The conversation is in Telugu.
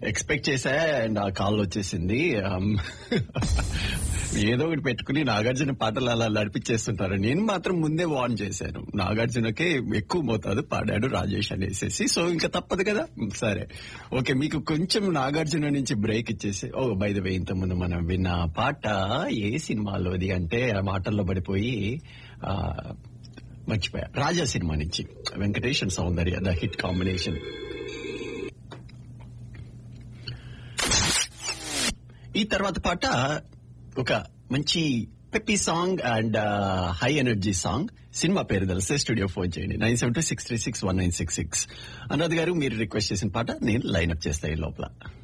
ఎక్స్పెక్ట్ చేశా అండ్ ఆ కాల్ వచ్చేసింది Um, ఏదో ఒకటి పెట్టుకుని నాగార్జున పాటలు అలా నడిపించేస్తుంటారు నేను మాత్రం ముందే వార్న్ చేశాను నాగార్జునకే ఎక్కువ మోతాదు పాడాడు రాజేష్ అనేసేసి సో ఇంకా తప్పదు కదా సరే ఓకే మీకు కొంచెం నాగార్జున నుంచి బ్రేక్ ఇచ్చేసి ఓ బై ద వే ఇంత ముందు మనం విన్న పాట ఏ సినిమాలోది అంటే ఆ మాటల్లో పడిపోయి ఆ, మర్చిపోయా రాజా సినిమా నుంచి Venkatesh and Soundarya the hit combination ఈ తర్వాత పాట ఒక మంచి peppy song and high energy song cinema పేరు తెలిసే స్టూడియో ఫోన్ చేయండి nine seven two six three six one nine six six Anuradh గారు మీరు రిక్వెస్ట్ చేసిన పాట నేను లైన్అప్ చేస్తాను ఈ లోపల